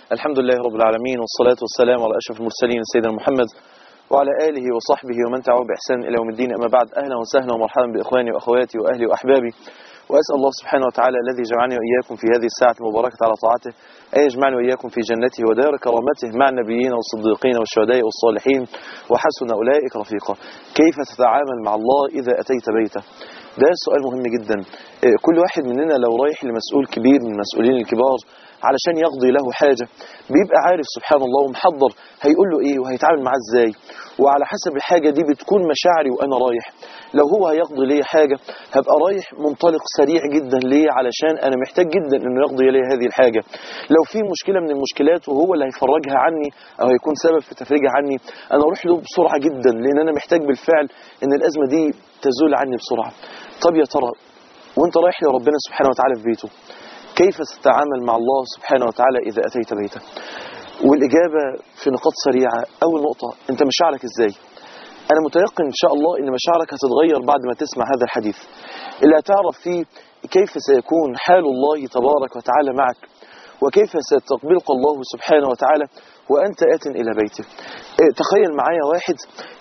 الحمد لله رب العالمين والصلاة والسلام على أشرف المرسلين سيدنا محمد وعلى آله وصحبه ومن تبعه بإحسان إلى يوم الدين أما بعد أهلا وسهلا ومرحبا بإخواني وأخواتي وأهلي وأحبابي وأسأل الله سبحانه وتعالى الذي جمعني وإياكم في هذه الساعة المباركة على طاعته أن يجمعني وإياكم في جنته ودار كرامته مع النبيين والصديقين والشهداء والصالحين وحسن أولئك رفيقا كيف تتعامل مع الله إذا أتيت بيته ده سؤال مهم جدا كل واحد مننا لو رايح لمسؤول كبير من المسؤولين الكبار علشان يقضي له حاجة بيبقى عارف سبحان الله ومحضر هيقول له ايه وهيتعامل معاه ازاي وعلى حسب الحاجة دي بتكون مشاعري وانا رايح لو هو هيقضي لي حاجة هبقى رايح منطلق سريع جدا ليه علشان انا محتاج جدا انه يقضي لي هذه الحاجة لو في مشكلة من المشكلات وهو اللي هيفرجها عني او هيكون سبب في تفريجها عني انا اروح له بسرعة جدا لان انا محتاج بالفعل ان الازمة دي تزول عني بسرعة طب يا ترى وانت رايح لربنا سبحانه وتعالى في بيته كيف تتعامل مع الله سبحانه وتعالى إذا أتيت بيته والإجابة في نقاط سريعة أول نقطة أنت مشاعرك إزاي أنا متيقن إن شاء الله أن مشاعرك هتتغير بعد ما تسمع هذا الحديث اللي هتعرف فيه كيف سيكون حال الله تبارك وتعالى معك وكيف سيستقبلك الله سبحانه وتعالى وأنت آت إلى بيته تخيل معايا واحد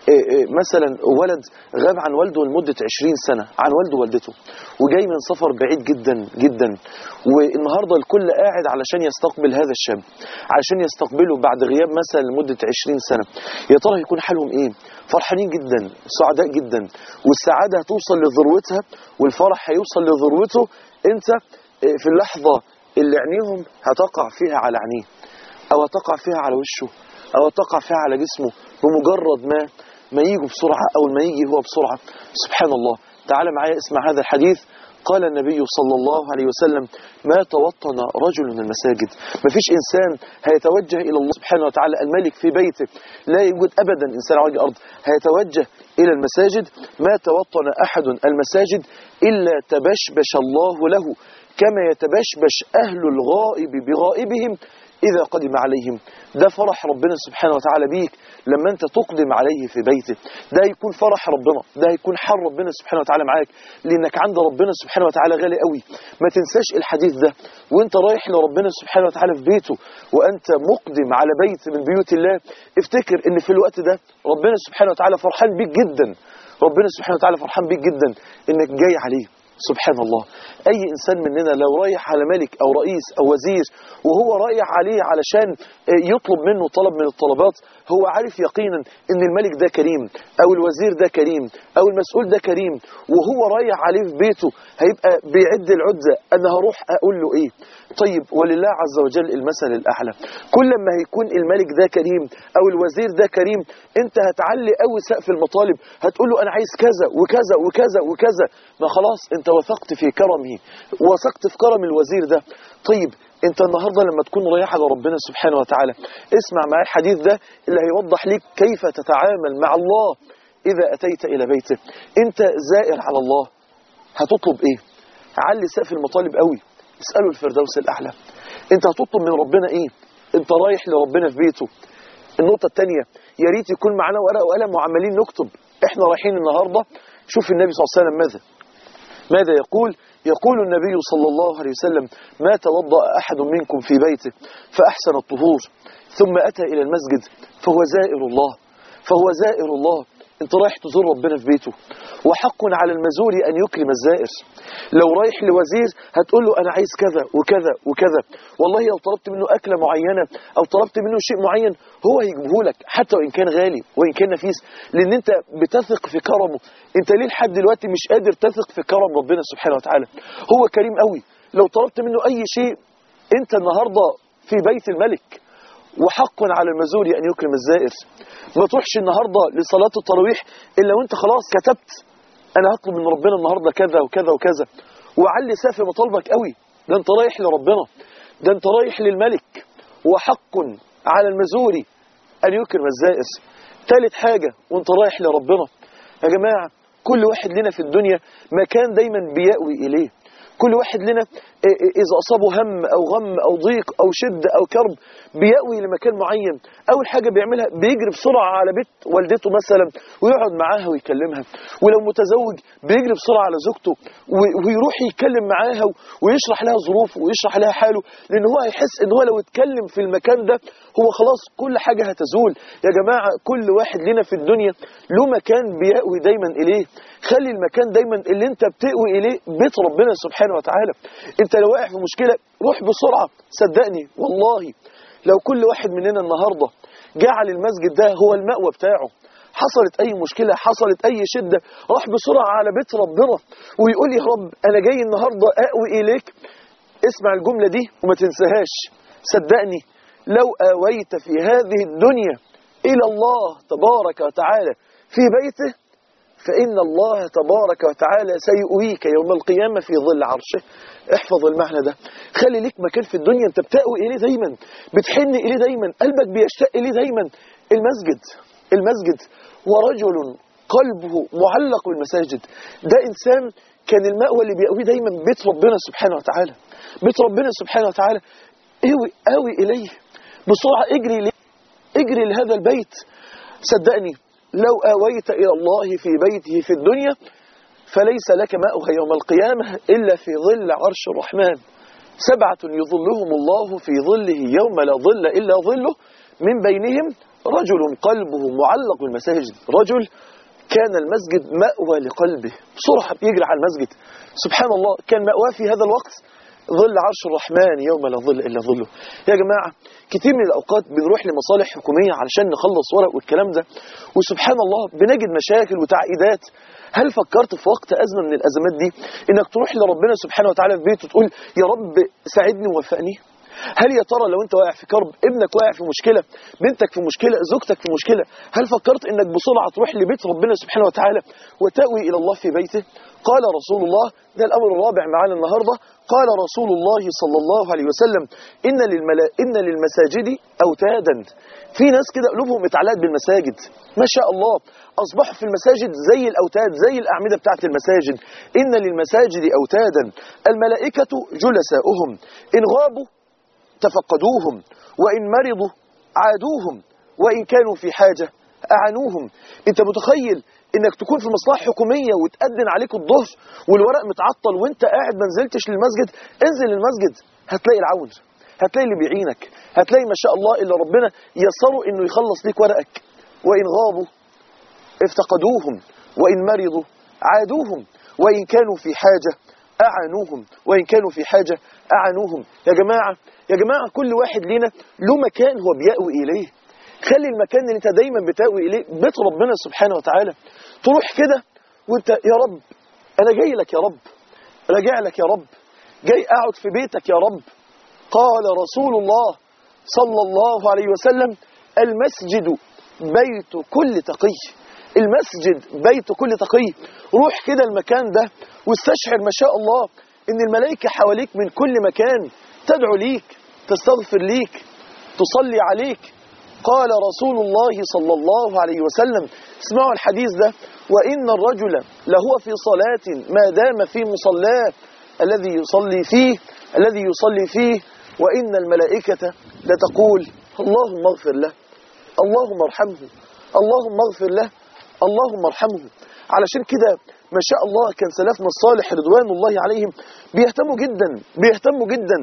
مثلا ولد غاب عن والده لمدة 20 سنة عن والده ووالدته وجاي من سفر بعيد جدا جدا والنهاردة الكل قاعد علشان يستقبل هذا الشاب علشان يستقبله بعد غياب مثلا لمدة 20 سنة يا ترى هيكون حالهم ايه فرحانين جدا سعداء جدا والسعادة هتوصل لذروتها والفرح هيوصل لذروته انت في اللحظة اللي عينيهم هتقع فيها على عينيه او هتقع فيها على وشه او هتقع فيها على جسمه بمجرد ما ما يجوا بسرعة او ما يجي هو بسرعة سبحان الله تعال معايا اسمع هذا الحديث قال النبي صلى الله عليه وسلم ما توطن رجل من المساجد ما فيش إنسان هيتوجه إلى الله سبحانه وتعالى الملك في بيته لا يوجد أبدا إنسان على وجه الأرض هيتوجه إلى المساجد ما توطن أحد المساجد إلا تبشبش الله له كما يتبشبش أهل الغائب بغائبهم إذا قدم عليهم ده فرح ربنا سبحانه وتعالى بيك لما أنت تقدم عليه في بيته ده يكون فرح ربنا ده يكون حر ربنا سبحانه وتعالى معاك لأنك عند ربنا سبحانه وتعالى غالي قوي ما تنساش الحديث ده وانت رايح لربنا سبحانه وتعالى في بيته وأنت مقدم على بيت من بيوت الله افتكر ان في الوقت ده ربنا سبحانه وتعالى فرحان بيك جدا ربنا سبحانه وتعالى فرحان بيك جدا انك جاي عليه سبحان الله أي إنسان مننا لو رايح على ملك أو رئيس أو وزير وهو رايح عليه علشان يطلب منه طلب من الطلبات هو عارف يقينا ان الملك ده كريم أو الوزير ده كريم أو المسؤول ده كريم وهو رايح عليه في بيته هيبقى بيعد العدة أنا هروح أقول له إيه طيب ولله عز وجل المثل الأعلى كل ما هيكون الملك ده كريم أو الوزير ده كريم أنت هتعلي قوي سقف المطالب هتقول له أنا عايز كذا وكذا وكذا وكذا ما خلاص أنت وثقت في كرمه وثقت في كرم الوزير ده طيب انت النهاردة لما تكون رايح على ربنا سبحانه وتعالى اسمع معايا الحديث ده اللي هيوضح لك كيف تتعامل مع الله إذا أتيت إلى بيته انت زائر على الله هتطلب ايه علي سقف المطالب قوي اسأله الفردوس الأعلى انت هتطلب من ربنا ايه انت رايح لربنا في بيته النقطة الثانية يا ريت يكون معانا ورقة وقلم وعمالين نكتب احنا رايحين النهاردة شوف النبي صلى الله عليه وسلم ماذا ماذا يقول يقول النبي صلى الله عليه وسلم ما توضأ أحد منكم في بيته فأحسن الطهور ثم أتى إلى المسجد فهو زائر الله فهو زائر الله انت رايح تزور ربنا في بيته وحق على المزور أن يكرم الزائر لو رايح لوزير هتقول له أنا عايز كذا وكذا وكذا والله لو طلبت منه أكلة معينة أو طلبت منه شيء معين هو هيجيبه لك حتى وإن كان غالي وإن كان نفيس لأن أنت بتثق في كرمه أنت ليه لحد دلوقتي مش قادر تثق في كرم ربنا سبحانه وتعالى هو كريم قوي لو طلبت منه أي شيء أنت النهاردة في بيت الملك وحق على المزور أن يكرم الزائر ما تروحش النهاردة لصلاة التراويح إلا وانت خلاص كتبت أنا هطلب من ربنا النهاردة كذا وكذا وكذا وعلي سقف مطالبك قوي ده انت رايح لربنا ده انت رايح للملك وحق على المزور أن يكرم الزائر ثالث حاجة وانت رايح لربنا يا جماعة كل واحد لنا في الدنيا مكان دايما بيأوي إليه كل واحد لنا إيه إيه إذا أصابه هم أو غم أو ضيق أو شدة أو كرب بيأوي لمكان معين أول حاجة بيعملها بيجري بسرعة على بيت والدته مثلا ويقعد معاها ويكلمها ولو متزوج بيجري بسرعة على زوجته و- ويروح يتكلم معاها و- ويشرح لها ظروفه ويشرح لها حاله لأن هو هيحس إن هو لو اتكلم في المكان ده هو خلاص كل حاجة هتزول يا جماعة كل واحد لنا في الدنيا له مكان بيأوي دايما إليه خلي المكان دايما اللي انت بتأوي إليه بيت ربنا سبحانه وتعالى انت لو واقع في مشكلة روح بسرعة صدقني والله لو كل واحد مننا النهاردة جعل المسجد ده هو المأوى بتاعه حصلت أي مشكلة حصلت أي شدة راح بسرعة على بيت ربنا ويقول يا رب أنا جاي النهاردة أأوي إليك اسمع الجملة دي وما تنساهاش صدقني لو آويت في هذه الدنيا إلى الله تبارك وتعالى في بيته فإن الله تبارك وتعالى سيؤويك يوم القيامة في ظل عرشه احفظ المعنى ده خلي ليك مكان في الدنيا انت بتأوي إليه دايما بتحن إليه دايما قلبك بيشتاق إليه دايما المسجد المسجد ورجل قلبه معلق بالمساجد ده إنسان كان المأوى اللي بيأويه دايما بيت ربنا سبحانه وتعالى بيت ربنا سبحانه وتعالى اوي اوي إليه بسرعة اجري ليه اجري لهذا البيت صدقني لو آويت إلى الله في بيته في الدنيا فليس لك مأوى يوم القيامة إلا في ظل عرش الرحمن سبعة يظلهم الله في ظله يوم لا ظل إلا ظله من بينهم رجل قلبه معلق بالمساجد رجل كان المسجد مأوى لقلبه بسرعة بيجري على المسجد سبحان الله كان مأواه في هذا الوقت ظل عرش الرحمن يوم لا ظل إلا ظله يا جماعة كتير من الأوقات بنروح لمصالح حكومية علشان نخلص ورق والكلام ده وسبحان الله بنجد مشاكل وتعقيدات هل فكرت في وقت أزمة من الأزمات دي إنك تروح لربنا سبحانه وتعالى في بيته وتقول يا رب ساعدني ووفقني هل يا ترى لو انت واقع في كرب ابنك واقع في مشكلة بنتك في مشكلة زوجتك في مشكلة هل فكرت انك بسرعة تروح لبيت ربنا سبحانه وتعالى وتأوي الى الله في بيته قال رسول الله ده الامر الرابع معانا النهاردة قال رسول الله صلى الله عليه وسلم ان للملا ان للمساجد اوتادا في ناس كده قلوبهم اتعلقت بالمساجد ما شاء الله اصبحوا في المساجد زي الاوتاد زي الاعمده بتاعت المساجد ان للمساجد اوتادا الملائكه جلساؤهم ان غابوا تفقدوهم وإن مرضوا عادوهم وإن كانوا في حاجة أعانوهم أنت متخيل إنك تكون في مصلحة حكومية وتأذن عليك الظهر والورق متعطل وإنت قاعد ما نزلتش للمسجد انزل المسجد هتلاقي العون هتلاقي اللي بيعينك هتلاقي ما شاء الله إلا ربنا يسره إنه يخلص ليك ورقك وإن غابوا افتقدوهم وإن مرضوا عادوهم وإن كانوا في حاجة أعانوهم وإن كانوا في حاجة أعانوهم يا جماعة يا جماعة كل واحد لنا له مكان هو بيأوي إليه خلي المكان اللي انت دايما بتأوي إليه بيت ربنا سبحانه وتعالى تروح كده وانت يا رب أنا جاي لك يا رب راجع لك يا رب جاي أقعد في بيتك يا رب قال رسول الله صلى الله عليه وسلم المسجد بيت كل تقي المسجد بيت كل تقي روح كده المكان ده واستشعر ما شاء الله ان الملائكة حواليك من كل مكان تدعو ليك تستغفر ليك تصلي عليك قال رسول الله صلى الله عليه وسلم اسمعوا الحديث ده وإن الرجل لهو في صلاة ما دام في مصلاه الذي يصلي فيه الذي يصلي فيه وإن الملائكة لتقول اللهم اغفر له اللهم ارحمه اللهم اغفر له اللهم ارحمه علشان كده ما شاء الله كان سلفنا الصالح رضوان الله عليهم بيهتموا جدا بيهتموا جدا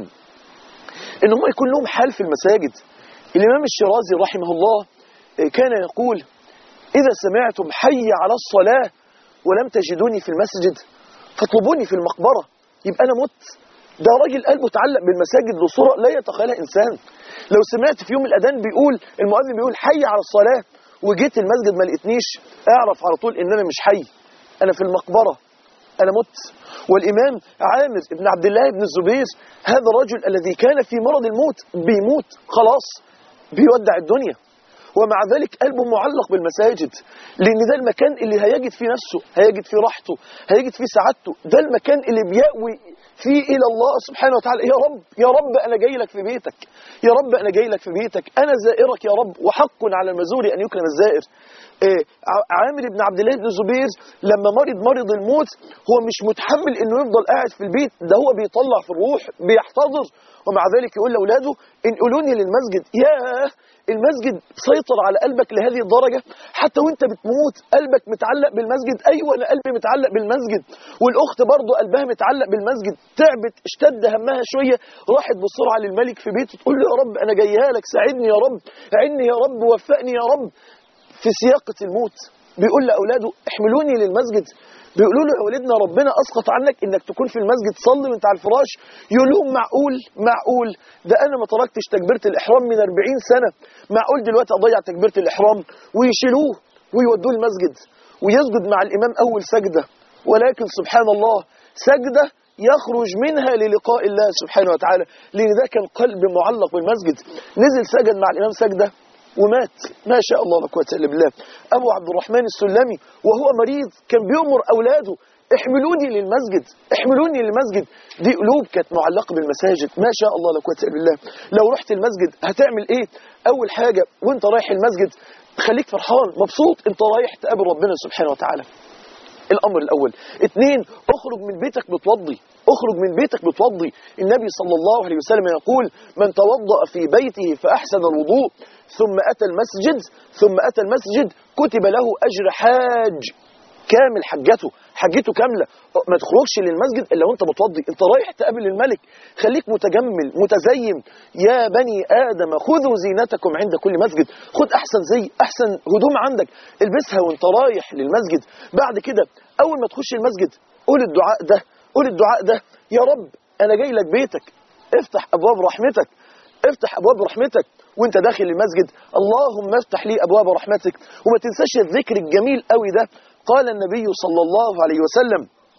ان هم يكون لهم حال في المساجد الامام الشيرازي رحمه الله كان يقول اذا سمعتم حي على الصلاة ولم تجدوني في المسجد فاطلبوني في المقبرة يبقى انا مت ده راجل قلبه اتعلق بالمساجد بصورة لا يتخيلها انسان لو سمعت في يوم الاذان بيقول المؤذن بيقول حي على الصلاة وجيت المسجد ما لقيتنيش اعرف على طول ان انا مش حي انا في المقبرة انا مت والامام عامر بن عبد الله بن الزبير هذا الرجل الذي كان في مرض الموت بيموت خلاص بيودع الدنيا ومع ذلك قلبه معلق بالمساجد لان ده المكان اللي هيجد فيه نفسه هيجد فيه راحته هيجد فيه سعادته ده المكان اللي بيأوي فيه الى الله سبحانه وتعالى يا رب يا رب انا جاي لك في بيتك يا رب انا جاي لك في بيتك انا زائرك يا رب وحق على المزور ان يكرم الزائر آه، ع- عامر بن عبد الله بن الزبير لما مرض مرض الموت هو مش متحمل انه يفضل قاعد في البيت ده هو بيطلع في الروح بيحتضر ومع ذلك يقول لاولاده انقلوني للمسجد ياه المسجد سيطر على قلبك لهذه الدرجة حتى وانت بتموت قلبك متعلق بالمسجد ايوه انا قلبي متعلق بالمسجد والاخت برضه قلبها متعلق بالمسجد تعبت اشتد همها شوية راحت بسرعة للملك في بيته تقول له يا رب انا جايها لك ساعدني يا رب عني يا رب وفقني يا رب في سياقة الموت بيقول لأولاده احملوني للمسجد بيقولوا له يا ولدنا ربنا أسقط عنك إنك تكون في المسجد تصلي وانت على الفراش يقول لهم معقول معقول ده أنا ما تركتش تكبيرة الإحرام من 40 سنة معقول دلوقتي أضيع تكبيرة الإحرام ويشيلوه ويودوه المسجد ويسجد مع الإمام أول سجدة ولكن سبحان الله سجدة يخرج منها للقاء الله سبحانه وتعالى لأن ده كان قلب معلق بالمسجد نزل سجد مع الإمام سجدة ومات ما شاء الله لا قوه الا بالله ابو عبد الرحمن السلمي وهو مريض كان بيأمر اولاده احملوني للمسجد احملوني للمسجد دي قلوب كانت معلقه بالمساجد ما شاء الله لا قوه الا بالله لو رحت المسجد هتعمل ايه اول حاجه وانت رايح المسجد خليك فرحان مبسوط انت رايح تقابل ربنا سبحانه وتعالى الامر الاول اثنين اخرج من بيتك بتوضي اخرج من بيتك بتوضي النبي صلى الله عليه وسلم يقول من توضأ في بيته فاحسن الوضوء ثم اتى المسجد ثم اتى المسجد كتب له اجر حاج كامل حجته حجته كاملة ما تخرجش للمسجد إلا وانت متوضي انت رايح تقابل الملك خليك متجمل متزين يا بني آدم خذوا زينتكم عند كل مسجد خد أحسن زي أحسن هدوم عندك البسها وانت رايح للمسجد بعد كده أول ما تخش المسجد قول الدعاء ده قول الدعاء ده يا رب أنا جاي لك بيتك افتح أبواب رحمتك افتح أبواب رحمتك وانت داخل المسجد اللهم افتح لي أبواب رحمتك وما تنساش الذكر الجميل قوي ده قال النبي صلى الله عليه وسلم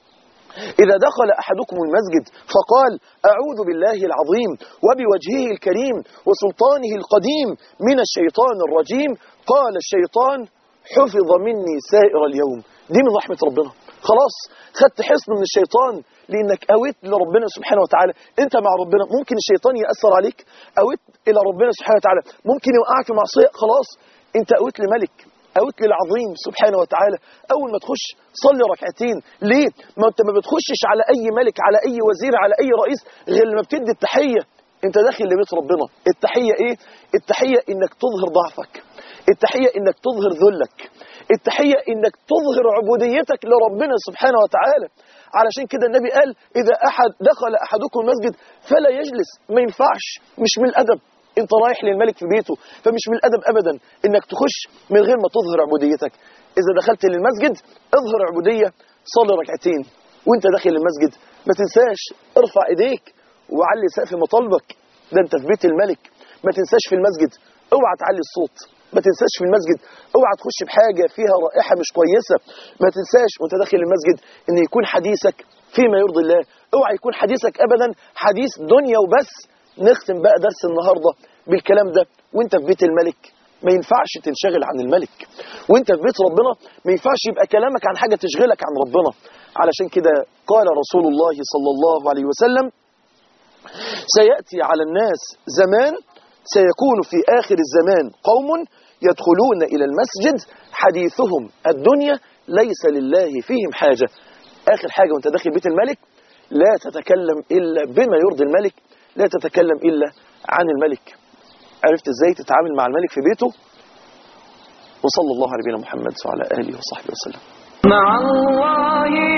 إذا دخل أحدكم المسجد فقال أعوذ بالله العظيم وبوجهه الكريم وسلطانه القديم من الشيطان الرجيم قال الشيطان حفظ مني سائر اليوم دي من رحمة ربنا خلاص خدت حصن من الشيطان لأنك أويت لربنا سبحانه وتعالى أنت مع ربنا ممكن الشيطان يأثر عليك أويت إلى ربنا سبحانه وتعالى ممكن يوقعك في معصية خلاص أنت أويت لملك أوت للعظيم سبحانه وتعالى أول ما تخش صلي ركعتين ليه؟ ما أنت ما بتخشش على أي ملك على أي وزير على أي رئيس غير لما بتدي التحية أنت داخل لبيت ربنا التحية إيه؟ التحية إنك تظهر ضعفك التحية إنك تظهر ذلك التحية إنك تظهر عبوديتك لربنا سبحانه وتعالى علشان كده النبي قال إذا أحد دخل أحدكم المسجد فلا يجلس ما ينفعش مش من الأدب انت رايح للملك في بيته فمش من الادب ابدا انك تخش من غير ما تظهر عبوديتك اذا دخلت للمسجد اظهر عبوديه صلي ركعتين وانت داخل المسجد ما تنساش ارفع ايديك وعلي سقف مطالبك ده انت في بيت الملك ما تنساش في المسجد اوعى تعلي الصوت ما تنساش في المسجد اوعى تخش بحاجه فيها رائحه مش كويسه ما تنساش وانت داخل المسجد ان يكون حديثك فيما يرضي الله اوعى يكون حديثك ابدا حديث دنيا وبس نختم بقى درس النهاردة بالكلام ده وانت في بيت الملك ما ينفعش تنشغل عن الملك وانت في بيت ربنا ما ينفعش يبقى كلامك عن حاجة تشغلك عن ربنا علشان كده قال رسول الله صلى الله عليه وسلم سيأتي على الناس زمان سيكون في آخر الزمان قوم يدخلون إلى المسجد حديثهم الدنيا ليس لله فيهم حاجة آخر حاجة وانت داخل بيت الملك لا تتكلم إلا بما يرضي الملك لا تتكلم إلا عن الملك عرفت ازاي تتعامل مع الملك في بيته وصلى الله على نبينا محمد وعلى آله وصحبه وسلم مع الله